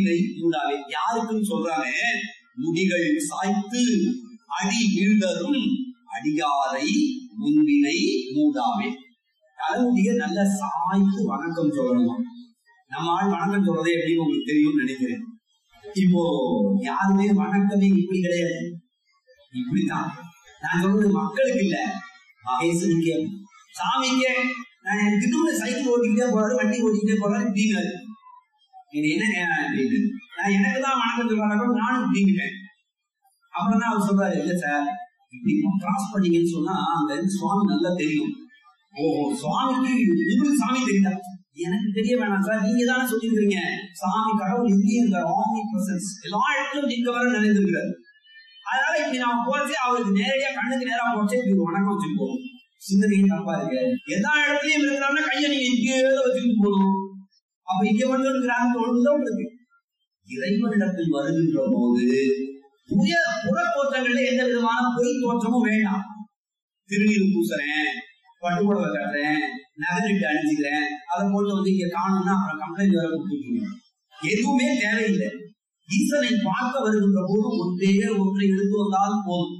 மூடாவே யாருக்குன்னு சொல்றாங்க முடிகள் சாய்த்து அடி வீழ்தரும் அடியாரை முன்பினை மூடாவே தலைமுடிய நல்ல சாய்த்து வணக்கம் சொல்லணுமா நம்ம ஆள் வணக்கம் சொல்றதே எப்படின்னு உங்களுக்கு தெரியும்னு நினைக்கிறேன் இப்போ யாருமே வணக்கமே இப்படி கிடையாது இப்படித்தான் நான் சொல்றது மக்களுக்கு இல்ல மகேசனுக்கே சாமிக்கே நான் திடீர்னு சைக்கிள் ஓட்டிக்கிட்டே போறாரு வண்டி ஓட்டிக்கிட்டே போறாரு இப்படிங்கிறாரு இது என்ன நேரம் அப்படின்னு நான் எனக்கு தான் வணக்கம் சொல்றாங்க நானும் இப்படிங்கிட்டேன் அப்புறம் தான் அவர் சொல்றாரு இல்ல சார் இப்படி கிராஸ் பண்ணீங்கன்னு சொன்னா அங்க இருந்து சுவாமி நல்லா தெரியும் ஓஹோ சுவாமிக்கு உங்களுக்கு சாமி தெரியுதா எனக்கு தெரிய வேணாம் சார் நீங்க தானே சொல்லியிருக்கீங்க சாமி கடவுள் இங்கேயும் இருக்கார் ஆம்னி பிரசன்ஸ் எல்லா இடத்திலும் நீங்க வர நிறைந்திருக்கிறார் அதனால இப்படி நாம போச்சு அவருக்கு நேரடியா கண்ணுக்கு நேரா போச்சு இப்படி வணக்கம் வச்சுட்டு போகணும் சிந்தனையும் தப்பா இருக்கு எல்லா இடத்துலயும் இருக்கிறாங்கன்னா கையை நீங்க இங்கே வச்சுட்டு போகணும் அப்ப இங்க மட்டும் இருக்கிறாங்க தோணுதான் உங்களுக்கு இறைவனிடத்தில் வருகின்ற போது புதிய புற தோற்றங்கள்ல எந்த விதமான பொய் தோற்றமும் வேண்டாம் திருநீர் பூசுறேன் பட்டுப்புடவை கட்டுறேன் நகரிட்டு அணிஞ்சுக்கிறேன் அதை போட்டு வந்து இங்க காணும்னா அப்புறம் கம்ப்ளைண்ட் வேற கொடுத்துருக்கீங்க எதுவுமே தேவையில்லை ஈசனை பார்க்க வருகின்ற போது ஒன்றே ஒன்றை எடுத்து வந்தால் போதும்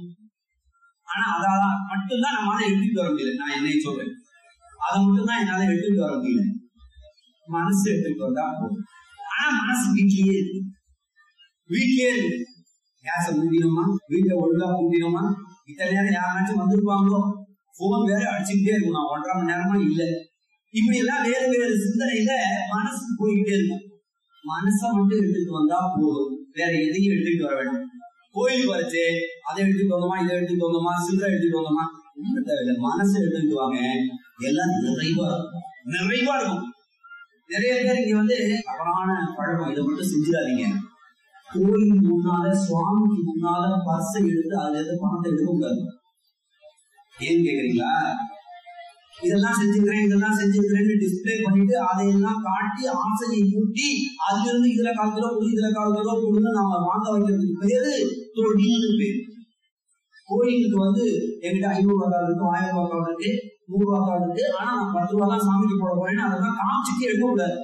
ஆனா அதால மட்டும்தான் நம்மளால எடுத்துட்டு வர முடியல நான் என்னை சொல்றேன் அதை மட்டும்தான் என்னால எடுத்துட்டு வர முடியல மனசு எடுத்துட்டு வந்தா போதும் ஆனா மனசு வீட்லயே இருக்கு வீட்லயே இருக்கு கேஸ மூடினோமா வீட்டை ஒழுங்கா மூடினோமா இத்தனை நேரம் யாராச்சும் வந்திருப்பாங்களோ போன் வேற அடிச்சுக்கிட்டே இருக்கும் நான் ஒன்றரை மணி நேரமா இல்ல இப்படி எல்லாம் வேறு வேறு சிந்தனையில மனசு போய்கிட்டே இருக்கும் மனசை மட்டும் எடுத்துட்டு வந்தா போதும் வேற எதையும் எடுத்துட்டு வர வேண்டாம் கோயிலுக்கு வரச்சு அதை எடுத்துட்டு வந்தோமா இதை எடுத்துட்டு வந்தோமா சில்லறை எடுத்துட்டு வந்தோமா ஒண்ணும் தேவையில்லை மனசை எடுத்துட்டு வாங்க எல்லாம் நிறைவா இருக்கும் நிறைவா இருக்கும் நிறைய பேர் இங்க வந்து தவறான பழக்கம் இதை மட்டும் செஞ்சிடாதீங்க கோயில் முன்னால சுவாமிக்கு முன்னால பர்ஸை எடுத்து அதுல இருந்து பணத்தை எடுக்க கூடாது ஏன்னு கேக்குறீங்களா இதெல்லாம் செஞ்சுக்கிறேன் இதெல்லாம் செஞ்சுக்கிறேன்னு டிஸ்பிளே பண்ணிட்டு அதையெல்லாம் காட்டி ஆசையை கூட்டி அதுல இருந்து இதுல கால் கிலோ கொடு இதுல கால் கிலோ கொடுன்னு நாம வாங்க வைக்கிறதுக்கு பேரு தொழில்னு பேர் கோயிலுக்கு வந்து என்கிட்ட ஐநூறு ரூபா கார்டு இருக்கு ஆயிரம் ரூபாய் கார்டு இருக்கு நூறு ரூபா கார்டு இருக்கு ஆனா நான் பத்து ரூபா தான் சாமிக்கு போட போறேன்னு அதெல்லாம் காமிச்சுட்டு எடுக்க கூடாது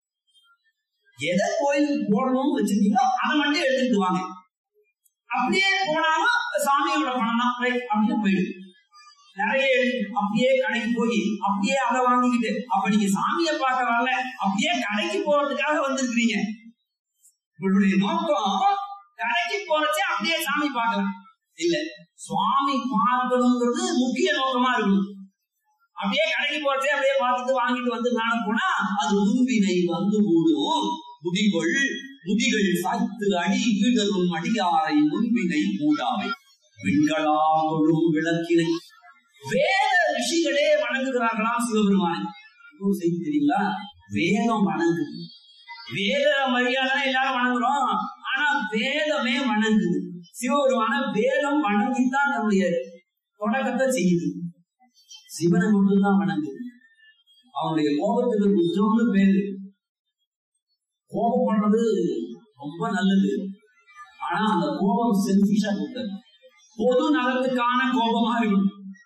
எதை கோயிலுக்கு போடணும்னு வச்சிருக்கீங்களோ அதை மட்டும் எடுத்துட்டு வாங்க அப்படியே போனாலும் சாமியோட பணம் தான் ரைட் அப்படின்னு போயிடுது நிறைய அப்படியே கடைக்கு போய் அப்படியே அதை வாங்கிக்கிட்டு அப்ப நீங்க சாமியை பார்க்க வரல அப்படியே கடைக்கு போறதுக்காக வந்திருக்கிறீங்க உங்களுடைய நோக்கம் கடைக்கு போறச்சே அப்படியே சாமி பார்க்கலாம் இல்ல சுவாமி பார்க்கணுங்கிறது முக்கிய நோக்கமா இருக்கணும் அப்படியே கடைக்கு போறச்சே அப்படியே பார்த்துட்டு வாங்கிட்டு வந்து நானும் போனா அது முன்பினை வந்து கூடும் முதிகள் முதிகள் சாய்த்து அடி வீடரும் அடியாரை முன்பினை மூடாமை விண்களாகொழும் விளக்கினை வேத ரிஷிகளே வணங்குகிறார்களாம் சிவபெருமானை இன்னொரு செய்தி தெரியுங்களா வேதம் வணங்குது வேத மரியாதை எல்லாரும் வணங்குறோம் ஆனா வேதமே வணங்குது சிவபெருமான வேதம் வணங்கித்தான் நம்முடைய தொடக்கத்தை செய்யுது சிவனை மட்டும்தான் வணங்குது அவனுடைய கோபத்துக்கு குற்றம்னு பேரு கோபம் பண்றது ரொம்ப நல்லது ஆனா அந்த கோபம் செல்பிஷா கொடுத்தது பொது நலத்துக்கான கோபமா இருக்கணும்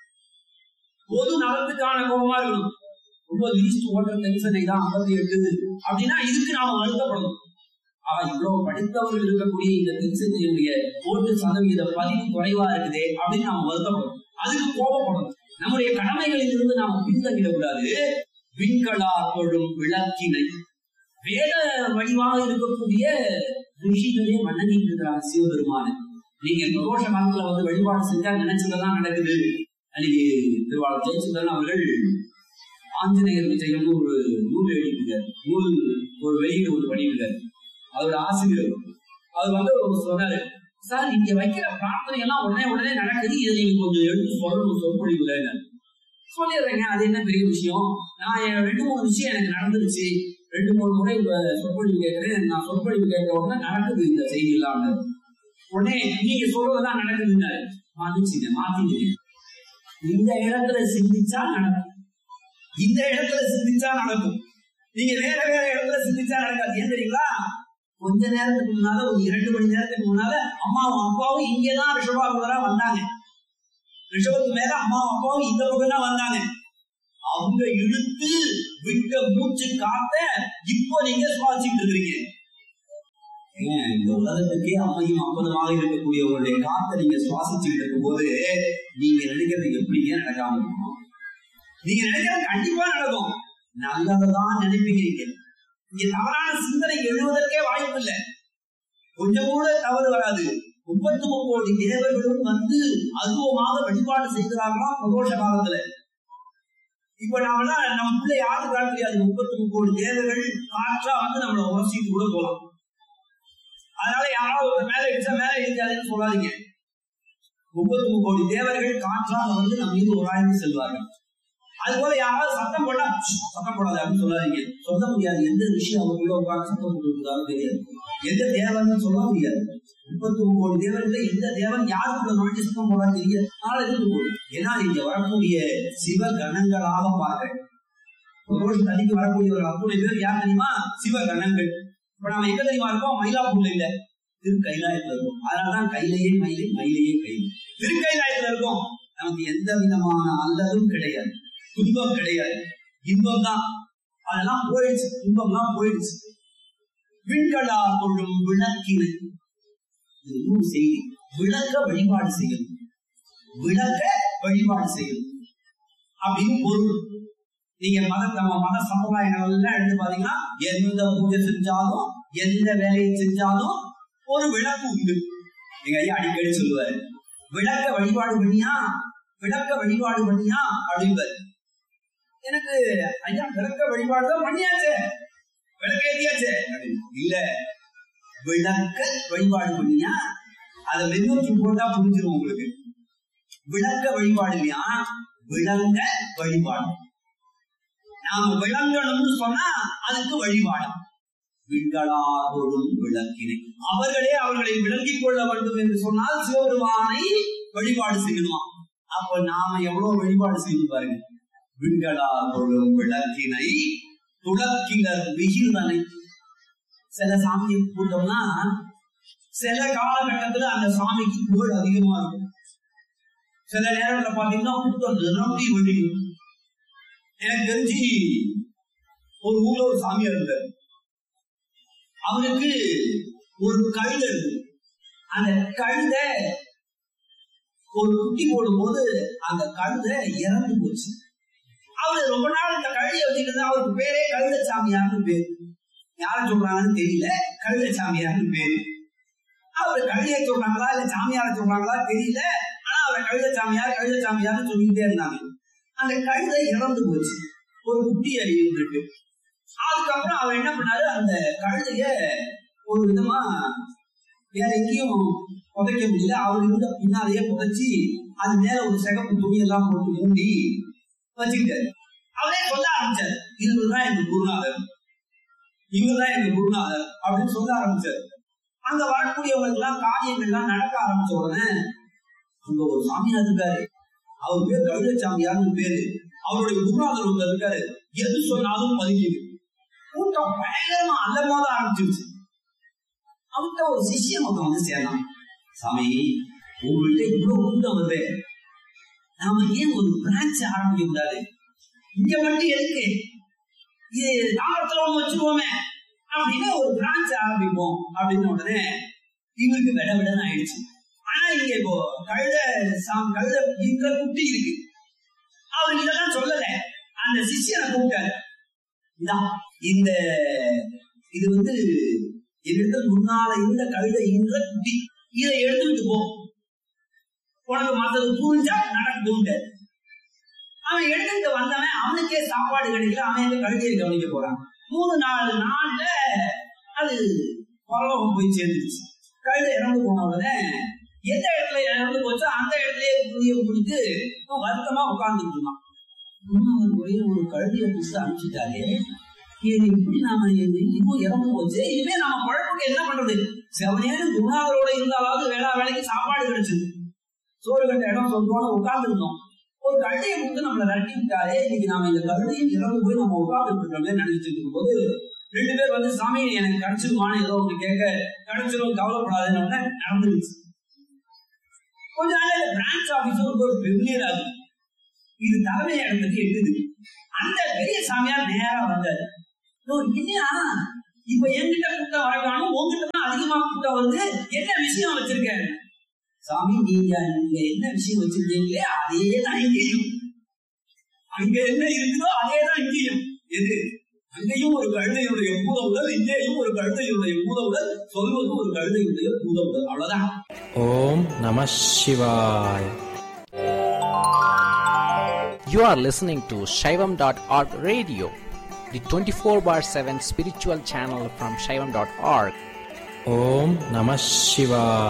பொது நலத்துக்கான கோபமா இருக்கணும் ரொம்ப லீஸ்ட் ஓட்டுற டென்ஷனை தான் ஐம்பத்தி எட்டு அப்படின்னா இதுக்கு நாம வருத்தப்படணும் ஆனா இவ்வளவு படித்தவர்கள் இருக்கக்கூடிய இந்த தென்செஞ்சியுடைய ஓட்டு சதவீத பதிவு குறைவா இருக்குதே அப்படின்னு நாம வருத்தப்படணும் அதுக்கு கோபப்படணும் நம்முடைய கடமைகளில் இருந்து நாம பின்தங்கிடக்கூடாது விண்களா தொழும் விளக்கினை வேத வடிவாக இருக்கக்கூடிய ரிஷிகளே வணங்கிட்டு இருக்கிறாங்க சிவபெருமான நீங்க பிரதோஷ காலத்துல வந்து வழிபாடு செஞ்சா நினைச்சதெல்லாம் நடக்குது அன்னைக்கு திருவாளர் ஜெயச்சந்திரன் அவர்கள் ஆஞ்சநேயர் விஜயம்னு ஒரு நூல் எழுதியிருக்கார் நூல் ஒரு வெளியீடு ஒன்று பண்ணியிருக்காரு அதோட ஆசிரியர் அவர் வந்து சொன்னாரு சார் இங்க வைக்கிற பிரார்த்தனை எல்லாம் உடனே உடனே நடக்குது இதை நீங்க கொஞ்சம் எடுத்து சொல்லணும் சொற்பொழிவுல சொல்லிடுறேங்க அது என்ன பெரிய விஷயம் நான் ரெண்டு மூணு விஷயம் எனக்கு நடந்துருச்சு ரெண்டு மூணு முறை சொற்பொழிவு கேட்கிறேன் நான் சொற்பொழிவு கேட்க உடனே நடக்குது இந்த செய்தி எல்லாம் உடனே நீங்க சொல்றதெல்லாம் நடக்குதுங்க மாத்திச்சுங்க மாத்திங்க இந்த இடத்துல சிந்திச்சா நடக்கும் இந்த இடத்துல சிந்திச்சா நடக்கும் நீங்க வேற வேற இடத்துல சிந்திச்சா நடக்காது ஏன் தெரியுங்களா கொஞ்ச நேரத்துக்கு முன்னால ஒரு இரண்டு மணி நேரத்துக்கு முன்னால அம்மாவும் அப்பாவும் இங்கதான் ரிஷபாகுலரா வந்தாங்க ரிஷபத்துக்கு மேல அம்மாவும் அப்பாவும் இந்த பக்கம் தான் வந்தாங்க அவங்க இழுத்து விட்ட மூச்சு காத்த இப்போ நீங்க சுவாசிட்டு இருக்கிறீங்க ஏன் இந்த உலகத்துக்கே அம்மையும் அப்பதுமாக இருக்கக்கூடிய உங்களுடைய காத்தை நீங்க சுவாசிச்சுக்கிட்டு இருக்கும் போது நீங்க நினைக்கிறது எப்படிங்க நடக்காம இருக்கும் நீங்க நினைக்கிறது கண்டிப்பா நடக்கும் நல்லதான் நினைப்பீங்க நீங்க இங்க தவறான சிந்தனை எழுவதற்கே வாய்ப்பு இல்லை கொஞ்சம் கூட தவறு வராது முப்பத்தி முப்பது தேவர்களும் வந்து அருவமாக வழிபாடு செய்கிறார்களாம் பிரதோஷ காலத்துல இப்ப நாம நமக்குள்ள யாருக்காக தெரியாது முப்பத்தி முப்பது தேவர்கள் காற்றா வந்து நம்மள உரசிட்டு கூட போலாம் அதனால யாராவது ஒரு மேல இடிச்சா மேல இடிக்காதுன்னு சொல்லாதீங்க முப்பத்தி முப்பது தேவர்கள் காற்றாக வந்து நம்ம மீது உராய்ந்து செல்வார்கள் அது போல யாராவது சத்தம் போட்டா "ஷ், சத்தம் போடாது அப்படின்னு சொல்லாதீங்க சொல்ல முடியாது எந்த விஷயம் அவங்களுக்குள்ள உட்கார்ந்து சத்தம் போட்டுருந்தாலும் தெரியாது எந்த தேவன் சொல்ல முடியாது முப்பத்தி ஒன்பது தேவன்ல எந்த தேவன் யாருக்குள்ள நுழைஞ்சு சத்தம் போடா தெரியாது அதனால இருந்து போடும் ஏன்னா இங்க வரக்கூடிய சிவ கணங்களாக பார்க்க பிரதோஷ தனிக்கு வரக்கூடியவர்கள் அத்துணை பேர் யார் தெரியுமா சிவ கணங்கள் இப்ப நாம எங்க தெரியுமா இருக்கோம் மயிலாப்பூர்ல இல்ல திரு கைலாயத்துல இருக்கோம் அதனாலதான் கையிலேயே மயிலை மயிலையே கையில் திரு கைலாயத்துல இருக்கோம் நமக்கு எந்த விதமான அல்லதும் கிடையாது துன்பம் கிடையாது இன்பம் தான் அதெல்லாம் போயிடுச்சு துன்பம்லாம் போயிடுச்சு விண்களா கொள்ளும் விளக்கினை இது இன்னொரு செய்தி விளக்க வழிபாடு செய்யணும் விளக்க வழிபாடு செய்யணும் அப்படின்னு பொருள் நீங்க மத நம்ம மத சம்பிரதாயங்கள் எல்லாம் எடுத்து பாத்தீங்கன்னா எந்த பூஜை செஞ்சாலும் எந்த வேலையை செஞ்சாலும் ஒரு விளக்கு உண்டு எங்க ஐயா அடிக்கடி சொல்லுவாரு விளக்க வழிபாடு பண்ணியா விளக்க வழிபாடு பண்ணியா அப்படிம்பாரு எனக்கு ஐயா விளக்க வழிபாடு தான் பண்ணியாச்சே விளக்க ஏத்தியாச்சே அப்படின்னு. இல்ல விளக்க வழிபாடு பண்ணியா அதை மெதுவச்சு போட்டா புரிஞ்சிடும் உங்களுக்கு விளக்க வழிபாடு இல்லையா விளங்க வழிபாடு நாம விளங்கணும்னு சொன்னா அதுக்கு வழிபாடு விண்களாரோடும் விளக்கினை அவர்களே அவர்களை விளங்கிக் கொள்ள வேண்டும் என்று சொன்னால் சிவபெருமானை வழிபாடு செய்யணுமா அப்ப நாம எவ்வளவு வழிபாடு செய்யணும் பாருங்க விண்களாரோடும் விளக்கினை துளக்கினர் விகிதனை சில சாமியை கூட்டம்னா சில காலகட்டத்துல அந்த சாமிக்கு புகழ் அதிகமா இருக்கும் சில நேரத்துல பாத்தீங்கன்னா கூட்டம் நிரம்பி வழியும் எனக்கு தெரிஞ்சு ஒரு ஊர்ல ஒரு சாமியார் இருந்தார் அவருக்கு ஒரு கழுதை இருக்கு அந்த கழுதை ஒரு குட்டி போடும்போது அந்த கழுதை இறந்து போச்சு அவரு ரொம்ப நாள் இந்த கழுதையை வச்சுட்டு இருந்தா அவருக்கு பேரே கழுதை சாமியார்னு பேரு யார சொல்றாங்கன்னு தெரியல கழுதை சாமியார்னு பேரு அவர் கழுதையை சொல்றாங்களா இல்ல சாமியார சொல்றாங்களா தெரியல ஆனா அவர் கழுதை சாமியார் கழுதை சாமியார்னு சொல்லிக்கிட்டே இருந்தாங்க அந்த கழுதை இறந்து போச்சு ஒரு குட்டியை இருந்துட்டு அதுக்கப்புறம் அவர் என்ன பண்ணாரு அந்த கழுதைய ஒரு விதமா வேற எங்கேயும் புதைக்க முடியல அவர் இருந்த பின்னாலேயே புதைச்சி அது மேல ஒரு சிகப்பு துணி எல்லாம் போட்டு மூடி வச்சுக்கிட்டாரு அவரே சொல்ல ஆரம்பிச்சாரு இவருதான் எங்க குருநாதர் இவர்தான் எங்க குருநாதர் அப்படின்னு சொல்ல ஆரம்பிச்சாரு அங்க வரக்கூடியவங்களுக்கு எல்லாம் காரியங்கள்லாம் நடக்க ஆரம்பிச்ச உடனே அங்க ஒரு சாமியார் இருக்காரு அவர் பேர் கழுத சாமியார்னு பேரு அவருடைய குருநாதர் ஒருத்தர் இருக்காரு எது சொன்னாலும் மதிக்குது கூட்டம் பயங்கரமா அல்லமோத ஆரம்பிச்சிருச்சு அவர்கிட்ட ஒரு சிஷ்யம் ஒருத்தன் வந்து சேர்ந்தான் சாமி உங்கள்கிட்ட இவ்வளவு கூட்டம் வருது நாம ஏன் ஒரு பிரான்ச் ஆரம்பிக்க கூடாது இங்க மட்டும் எதுக்கு இது தாமரத்துல ஒண்ணு வச்சிருவோமே அப்படின்னு ஒரு பிரான்ச் ஆரம்பிப்போம் அப்படின்னு உடனே இவருக்கு விட விடன்னு ஆயிடுச்சு ஆனா இங்க இப்போ கழுத சாம் கழுத இந்த குட்டி இருக்கு அவர் இதெல்லாம் சொல்லல அந்த சிஷ்யனை கூப்பிட்டாரு இந்தா இந்த இது வந்து என்னிடத்துல முன்னால இருந்த கழுதை இந்த குட்டி இதை எடுத்துக்கிட்டு போ உனக்கு மத்தது புரிஞ்சா நடக்குதுங்க அவன் எடுத்துக்கிட்டு வந்தவன் அவனுக்கே சாப்பாடு கிடைக்கல அவன் எங்க கழுதையை கவனிக்க போறான் மூணு நாலு நாள்ல அது பரலோகம் போய் சேர்ந்துருச்சு கழுதை இறந்து போன உடனே எந்த இடத்துல இறந்து போச்சோ அந்த இடத்துலயே புரிய முடித்து வருத்தமா உட்கார்ந்துட்டு இருந்தான் இன்னும் ஒரே ஒரு கழுதியை பிடிச்சு அனுப்பிச்சிட்டாரு இது இப்படி நாம இது இதுவும் இறந்து போச்சு இனிமே நாம பழப்புக்கு என்ன பண்றது செவனேன்னு குருநாதரோட இருந்தாலாவது வேளா வேலைக்கு சாப்பாடு கிடைச்சது சோறு கட்ட இடம் சொல்றோம் உட்கார்ந்து இருந்தோம் ஒரு கழுதையை கொடுத்து நம்மளை விரட்டி விட்டாலே இன்னைக்கு நாம இந்த கழுதையும் இறந்து போய் நம்ம உட்கார்ந்து இருக்கிறோமே நினைச்சிட்டு இருக்கும் போது ரெண்டு பேர் வந்து சாமி எனக்கு கிடைச்சிருமான்னு ஏதோ ஒன்று கேட்க கிடைச்சிரும் கவலைப்படாதுன்னு உடனே நடந்துருச்சு கொஞ்ச நாள் பிரான்ச் ஆபீஸர் ஒரு பெரிய ஆகுது இது தலைமை இடத்துக்கு எட்டுது அந்த பெரிய சாமியார் நேரா வந்தாரு "ஓ, இல்லையா இப்ப என்கிட்ட கூட்டம் வரக்கானும் உங்ககிட்ட தான் அதிகமா அவர்கிட்ட வந்து என்ன விஷயம் வச்சிருக்க சாமி நீங்க நீங்க என்ன விஷயம் வச்சிருக்கீங்களே அதே தான் இங்கேயும் அங்க என்ன இருக்குதோ அதே தான் இங்கேயும் எது அங்கேயும் ஒரு கழுதையுடைய பூத உடல் இங்கேயும் ஒரு கழுதையுடைய பூத உடல் சொல்வது ஒரு கழுதையுடைய பூத உடல் அவ்வளவுதான் ஓம் நம சிவாய் You are listening to Shaivam.org radio, the 24 bar 7 spiritual channel from Shaivam.org. Om Namah Shivaya.